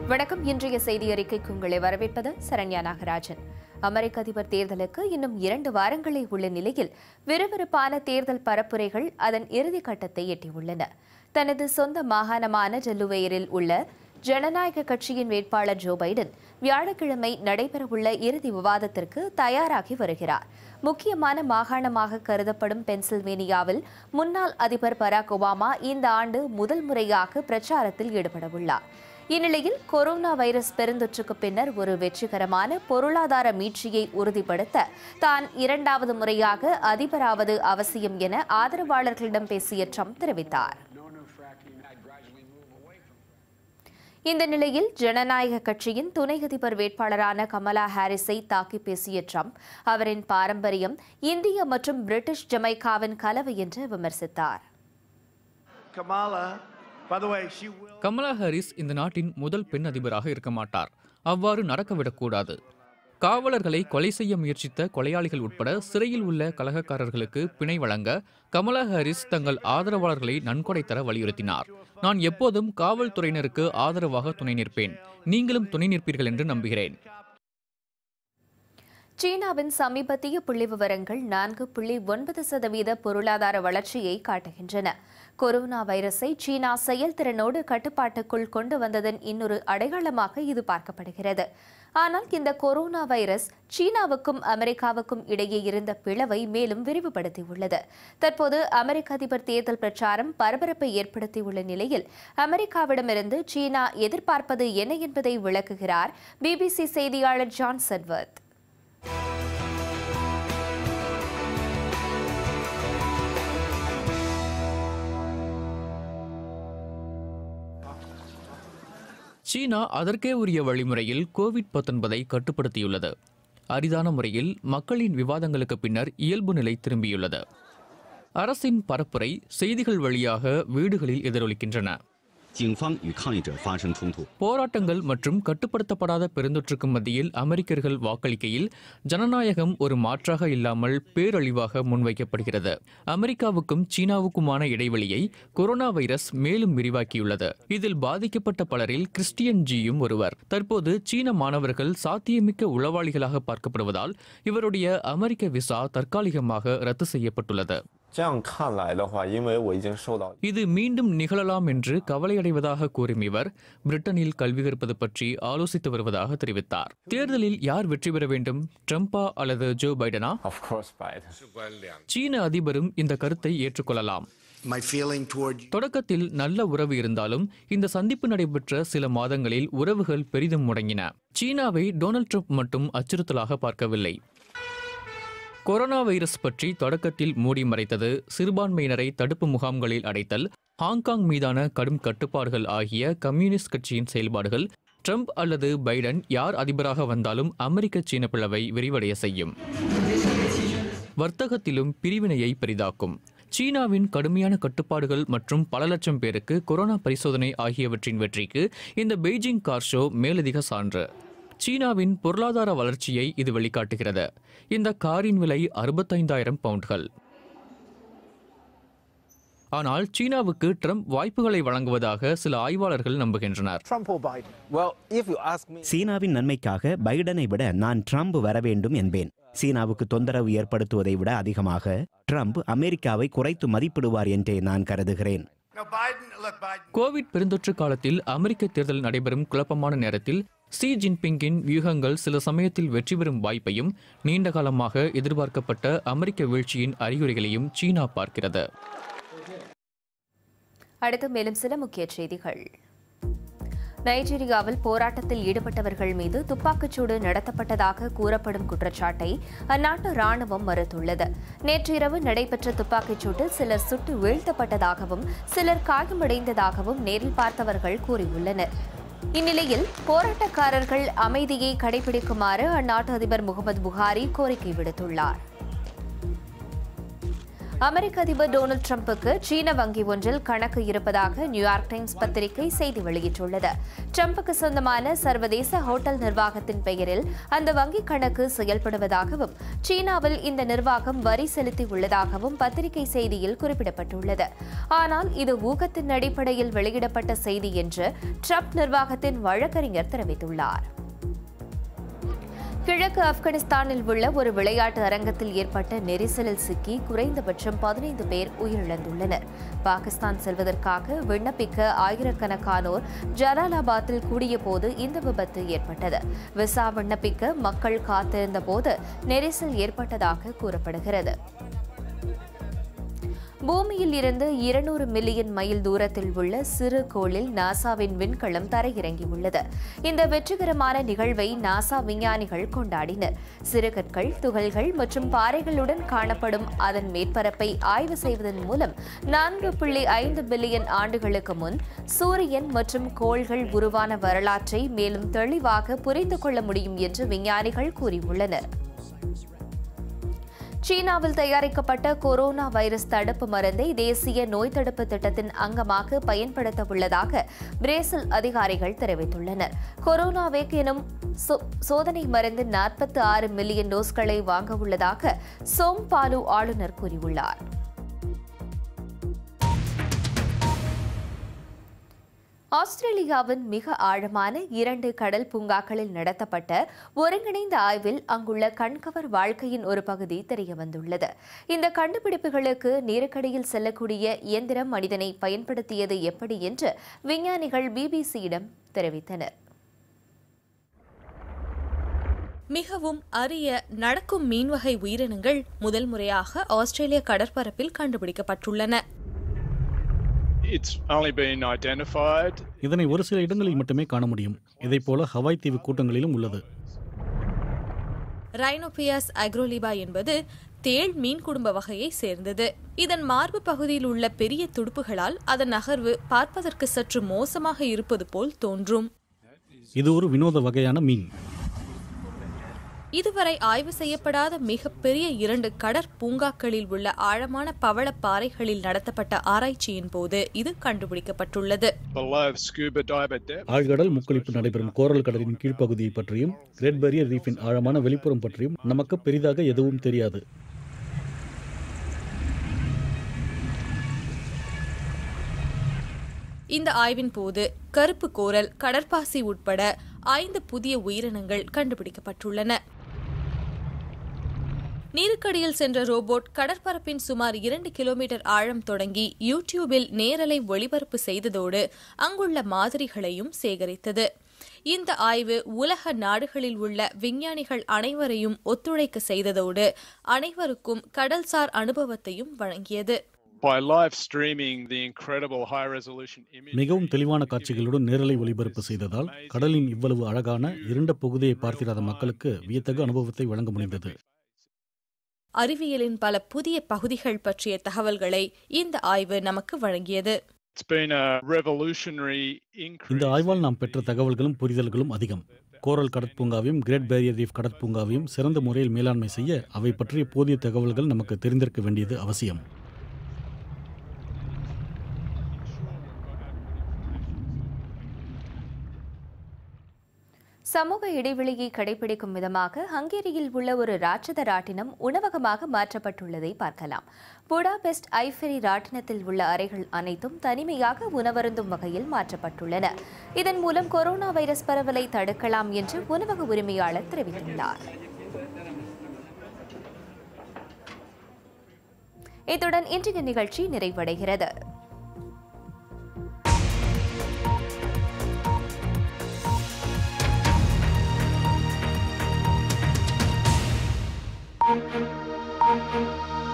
வணக்கம் இன்றைய செய்தி அறிக்கைக்கு உங்களை வரவேற்பது சரண்யா நாகராஜன் அமெரிக்க அதிபர் தேர்தலுக்கு இன்னும் இரண்டு வாரங்களே உள்ள நிலையில் விறுவிறுப்பான தேர்தல் பரப்புரைகள் அதன் இறுதி கட்டத்தை எட்டியுள்ளன தனது சொந்த மாகாணமான டெல்லுவேயரில் உள்ள ஜனநாயக கட்சியின் வேட்பாளர் ஜோ பைடன் வியாழக்கிழமை நடைபெறவுள்ள இறுதி விவாதத்திற்கு தயாராகி வருகிறார் முக்கியமான மாகாணமாக கருதப்படும் பென்சில்வேனியாவில் முன்னாள் அதிபர் பராக் ஒபாமா இந்த ஆண்டு முதல் முறையாக பிரச்சாரத்தில் ஈடுபடவுள்ளார் இந்நிலையில் கொரோனா வைரஸ் பெருந்தொற்றுக்கு பின்னர் ஒரு வெற்றிகரமான பொருளாதார மீட்சியை உறுதிப்படுத்த தான் இரண்டாவது முறையாக அதிபராவது அவசியம் என ஆதரவாளர்களிடம் பேசிய ட்ரம்ப் தெரிவித்தார் இந்த நிலையில் ஜனநாயக கட்சியின் துணை அதிபர் வேட்பாளரான கமலா ஹாரிஸை தாக்கி பேசிய ட்ரம்ப் அவரின் பாரம்பரியம் இந்திய மற்றும் பிரிட்டிஷ் ஜமைக்காவின் கலவை என்று விமர்சித்தார் Kamala, by the way, she will. Kamala Harris இந்த நாட்டின் முதல் பெண் அதிபராக இருக்க மாட்டார் அவ்வாறு நடக்கவிடக்கூடாது காவலர்களை கொலை செய்ய முயற்சித்த கொலையாளிகள் உட்பட சிறையில் உள்ள கலகக்காரர்களுக்கு பிணை வழங்க கமலா ஹாரிஸ் தங்கள் ஆதரவாளர்களை நன்கொடை தர வலியுறுத்தினார் நான் எப்போதும் காவல்துறையினருக்கு ஆதரவாக துணை நிற்பேன் நீங்களும் துணை நிற்பீர்கள் என்று நம்புகிறேன் சீனாவின் சமீபத்திய புள்ளி விவரங்கள் நான்கு புள்ளி ஒன்பது சதவீத பொருளாதார வளர்ச்சியை காட்டுகின்றன கொரோனா வைரஸை சீனா செயல்திறனோடு கட்டுப்பாட்டுக்குள் கொண்டு வந்ததன் இன்னொரு அடையாளமாக இது பார்க்கப்படுகிறது ஆனால் இந்த கொரோனா வைரஸ் சீனாவுக்கும் அமெரிக்காவுக்கும் இடையே இருந்த பிளவை மேலும் விரிவுபடுத்தியுள்ளது தற்போது அமெரிக்க அதிபர் தேர்தல் பிரச்சாரம் பரபரப்பை ஏற்படுத்தியுள்ள நிலையில் அமெரிக்காவிடமிருந்து சீனா எதிர்பார்ப்பது என்ன என்பதை விளக்குகிறார் பிபிசி செய்தியாளர் ஜான் செட்வர்த் சீனா அதற்கே உரிய வழிமுறையில் கோவிட் 19 கட்டுப்படுத்தியுள்ளது அரிதான முறையில் மக்களின் விவாதங்களுக்கு பின்னர் இயல்பு நிலை திரும்பியுள்ளது அரசின் பரப்புரை செய்திகள் வழியாக வீடுகளில் எதிரொலிக்கின்றன 警方与抗议者发生冲突。 போராட்டங்கள் மற்றும் கட்டுப்படுத்தப்படாத பெருந்தொற்றுக்கு மத்தியில் அமெரிக்கர்கள் வாக்களிக்கையில் ஜனநாயகம் ஒரு மாற்றாக இல்லாமல் பேரழிவாக முன்வைக்கப்படுகிறது அமெரிக்காவுக்கும் சீனாவுக்குமான இடைவெளியை கொரோனா வைரஸ் மேலும் விரிவாக்கியுள்ளது இதில் பாதிக்கப்பட்ட பலரில் கிறிஸ்டியன் ஜியும் ஒருவர் தற்போது சீன மாணவர்கள் சாத்தியமிக்க உளவாளிகளாக பார்க்கப்படுவதால் இவருடைய அமெரிக்க விசா தற்காலிகமாக ரத்து செய்யப்பட்டுள்ளது 这样看来的话，因为我已经受到 இது மீண்டும் நிகழலாம் என்று கவலையடைவதாக கூறும் இவர் பிரிட்டனில் கல்வி கற்பது பற்றி ஆலோசித்து வருவதாக தெரிவித்தார் தேர்தலில் யார் வெற்றி பெற வேண்டும் ட்ரம்பா அல்லது ஜோ பைடனா of course Biden。 சீன அதிபரும் இந்த கருத்தை ஏற்றுக்கொள்ளலாம் My feeling toward தொடக்கத்தில் நல்ல உறவு இருந்தாலும் இந்த சந்திப்பு நடைபெற்ற சில மாதங்களில் உறவுகள் பெரிதும் முடங்கின சீனாவை டொனால்ட் ட்ரம்ப் மட்டும் அச்சுறுத்தலாக பார்க்கவில்லை கொரோனா வைரஸ் பற்றி தொடக்கத்தில் மூடி மறைத்தது சிறுபான்மையினரை தடுப்பு முகாம்களில் அடைத்தல் ஹாங்காங் மீதான கடும் கட்டுப்பாடுகள் ஆகிய கம்யூனிஸ்ட் கட்சியின் செயல்பாடுகள் ட்ரம்ப் அல்லது பைடன் யார் அதிபராக வந்தாலும் அமெரிக்க சீன பிளவை விரிவடைய செய்யும் வர்த்தகத்திலும் பிரிவினையை பெரிதாக்கும் சீனாவின் கடுமையான கட்டுப்பாடுகள் மற்றும் பல லட்சம் பேருக்கு கொரோனா பரிசோதனை ஆகியவற்றின் வெற்றிக்கு இந்த பெய்ஜிங் கார் ஷோ மேலதிக சான்று சீனாவின் பொருளாதார வளர்ச்சியை இது வெளிக்காட்டுகிறது இந்த காரின் விலை அறுபத்தைந்தாயிரம் பவுண்ட்கள் ஆனால் சீனாவுக்கு ட்ரம்ப் வாய்ப்புகளை வழங்குவதாக சில ஆய்வாளர்கள் நம்புகின்றனர் Trump or Biden? Well, if you ask me, சீனாவின் நன்மைக்காக பைடனை விட நான் ட்ரம்ப் வர வேண்டும் என்பேன் சீனாவுக்கு தொந்தரவு ஏற்படுத்துவதை விட அதிகமாக ட்ரம்ப் அமெரிக்காவை குறைத்து மதிப்பிடுவார் என்றே நான் கருதுகிறேன் no Biden. Look, Biden. Covid பெருந்தொற்று காலத்தில் அமெரிக்க தேர்தல் நடைபெறும் குழப்பமான நேரத்தில் சி ஜின்பிங்கின் வியூகங்கள் சில சமயத்தில் வெற்றி பெறும் வாய்ப்பையும் நீண்ட காலமாக எதிர்பார்க்கப்பட்ட அமெரிக்க வீழ்ச்சியின் அறிகுறிகளையும் சீனா பார்க்கிறது அடுத்து மேலும் சில முக்கிய செய்திகள் நைஜீரியாவில் போராட்டத்தில் ஈடுபட்டவர்கள் மீது துப்பாக்கிச்சூடு நடத்தப்பட்டதாக கூறப்படும் குற்றச்சாட்டை அந்நாட்டு ராணுவம் மறுத்துள்ளது நேற்றிரவு நடைபெற்ற துப்பாக்கிச்சூட்டில் சிலர் சுட்டு வீழ்த்தப்பட்டதாகவும் சிலர் காயமடைந்ததாகவும் நேரில் பார்த்தவர்கள் கூறியுள்ளனர் இந்நிலையில் போராட்டக்காரர்கள் அமைதியை கடைபிடிக்குமாறு அந்நாட்டு அதிபர் முகமது புகாரி கோரிக்கை விடுத்துள்ளார் அமெரிக்க அதிபர் டொனால்டு டிரம்புக்கு சீன வங்கி ஒன்றில் கணக்கு இருப்பதாக நியூயார்க் டைம்ஸ் பத்திரிகை செய்தி வெளியிட்டுள்ளது டிரம்புக்கு சொந்தமான சர்வதேச ஹோட்டல் நிர்வாகத்தின் பெயரில் அந்த வங்கி கணக்கு செயல்படுவதாகவும் சீனாவில் இந்த நிர்வாகம் வரி செலுத்தி உள்ளதாகவும் பத்திரிகை செய்தியில் குறிப்பிடப்பட்டுள்ளது ஆனால் இது ஊகத்தின் அடிப்படையில் வெளியிடப்பட்ட செய்தி என்று ட்ரம்ப் நிர்வாகத்தின் வழக்கறிஞர் தெரிவித்துள்ளார் கிழக்கு ஆப்கானிஸ்தானில் உள்ள ஒரு விளையாட்டு அரங்கத்தில் ஏற்பட்ட நெரிசலில் சிக்கி குறைந்தபட்சம் பதினைந்து பேர் உயிரிழந்துள்ளனர் பாகிஸ்தான் செல்வதற்காக விண்ணப்பிக்க ஆயிரக்கணக்கானோர் ஜலாலாபாத்தில் கூடிய போது இந்த விபத்து ஏற்பட்டது விசா விண்ணப்பிக்க மக்கள் காத்திருந்த போது நெரிசல் ஏற்பட்டதாக கூறப்படுகிறது பூமியில் இருந்து இருநூறு மில்லியன் மைல் தூரத்தில் உள்ள சிறு கோளில் நாசாவின் விண்கலம் தரையிறங்கியுள்ளது இந்த வெற்றிகரமான நிகழ்வை நாசா விஞ்ஞானிகள் கொண்டாடினர் சிறுகற்கள் துகள்கள் மற்றும் பாறைகளுடன் காணப்படும் அதன் மேற்பரப்பை ஆய்வு செய்வதன் மூலம் நான்கு புள்ளி ஐந்து பில்லியன் ஆண்டுகளுக்கு முன் சூரியன் மற்றும் கோள்கள் உருவான வரலாற்றை மேலும் தெளிவாக புரிந்து கொள்ள முடியும் என்று விஞ்ஞானிகள் கூறியுள்ளனர் சீனாவில் தயாரிக்கப்பட்ட கொரோனா வைரஸ் தடுப்பு மருந்தை தேசிய நோய் தடுப்பு திட்டத்தின் அங்கமாக பயன்படுத்த உள்ளதாக பிரேசில் அதிகாரிகள் தெரிவித்துள்ளனர் கொரோனாவேக் எனும் சோ- சோதனை மருந்து நாற்பத்தி ஆறு மில்லியன் டோஸ்களை வாங்க உள்ளதாக சோங் பாலு ஆளுநர் கூறியுள்ளார் ஆஸ்திரேலியாவின் மிக ஆழமான இரண்டு கடல் பூங்காக்களில் நடத்தப்பட்ட ஒருங்கிணைந்த ஆய்வில் அங்குள்ள கண்கவர் வாழ்க்கையின் ஒரு பகுதி தெரியவந்துள்ளது இந்த கண்டுபிடிப்புகளுக்கு நீருக்கடியில் செல்லக்கூடிய இயந்திரம் மனிதனை பயன்படுத்தியது எப்படி என்று விஞ்ஞானிகள் பிபிசியிடம் தெரிவித்தனர் மிகவும் அரிய நடக்கும் மீன்வகை உயிரினங்கள் முதல் முறையாக ஆஸ்திரேலிய கடற்பரப்பில் கண்டுபிடிக்கப்பட்டுள்ளன It's only been identified. இதனை ஒரு சில இடங்களில் மட்டுமே காண முடியும் இதைப் போல ஹவாய் தீவு கூட்டங்களிலும் உள்ளது ரைனோபியாஸ் அக்ரோலிபா என்பது தேள் மீன் குடும்ப வகையை சேர்ந்தது இதன் மார்பு பகுதியில் உள்ள பெரிய துடுப்புகளால் அதன் நகர்வு பார்ப்பதற்கு சற்று மோசமாக இருப்பது போல் தோன்றும் இது ஒரு வினோத வகையான மீன் இதுவரை ஆய்வு செய்யப்படாத மிகப்பெரிய இரண்டு கடற்பூங்காக்களில் உள்ள ஆழமான பவளப் பாறைகளில் நடத்தப்பட்ட ஆராய்ச்சியின் போது இது கண்டுபிடிக்கப்பட்டுள்ளது Below scuba diver depth. ஆழ்கடல் முக்களிப்பு நடைபெறும் கோரல் கடலின் கீழ்ப்பகுதியை பற்றியும் கிரேட் பேரியர் ரீஃபின் ஆழமான வெளிப்புறம் பற்றியும் நமக்கு பெரிதாக எதுவும் தெரியாது இந்த ஆய்வின் போது கருப்பு கோரல் கடற்பாசி உட்பட ஐந்து புதிய உயிரினங்கள் கண்டுபிடிக்கப்பட்டுள்ளன நீருக்கடியில் சென்ற ரோபோட் கடற்பரப்பின் சுமார் இரண்டு கிலோமீட்டர் ஆழம் தொடங்கி யூடியூபில் நேரலை ஒளிபரப்பு செய்ததோடு அங்குள்ள மாதிரிகளையும் சேகரித்தது இந்த ஆய்வு உலக நாடுகளில் உள்ள விஞ்ஞானிகள் அனைவரையும் ஒத்துழைக்க செய்ததோடு அனைவருக்கும் கடல்சார் அனுபவத்தையும் வழங்கியது By live streaming the incredible high resolution image. மிகவும் தெளிவான காட்சிகளுடன் நேரலை ஒளிபரப்பு செய்ததால் கடலின் இவ்வளவு அழகான இருண்ட பகுதியை பார்த்திராத மக்களுக்கு வியத்தகு அனுபவத்தை வழங்க முடிந்தது அறிவியலின் பல புதிய பகுதிகள் பற்றிய தகவல்களை இந்த ஆய்வு நமக்கு வழங்கியது It's been a revolutionary increase. இந்த ஆய்வால் நாம் பெற்ற தகவல்களும் புரிதல்களும் அதிகம் கோரல் கடற்பூங்காவையும் கிரேட் பேரியர் ரீஃப் கடற்பூங்காவையும் சிறந்த முறையில் மேலாண்மை செய்ய அவை பற்றிய போதிய தகவல்கள் நமக்கு தெரிந்திருக்க வேண்டியது அவசியம் சமூக இடைவெளியை கடைபிடிக்கும் விதமாக ஹங்கேரியில் உள்ள ஒரு ராட்சத ராட்டினம் உணவகமாக மாற்றப்பட்டுள்ளதை பார்க்கலாம் புடாபெஸ்ட் ஐஃபெரி ராட்டினத்தில் உள்ள அறைகள் அனைத்தும் தனிமையாக உணவருந்தும் வகையில் மாற்றப்பட்டுள்ளன இதன் மூலம் கொரோனா வைரஸ் பரவலை தடுக்கலாம் என்று உணவக உரிமையாளர் தெரிவித்துள்ளார் இத்துடன் இன்றைய நிகழ்ச்சி நிறைவடைகிறது Thank you.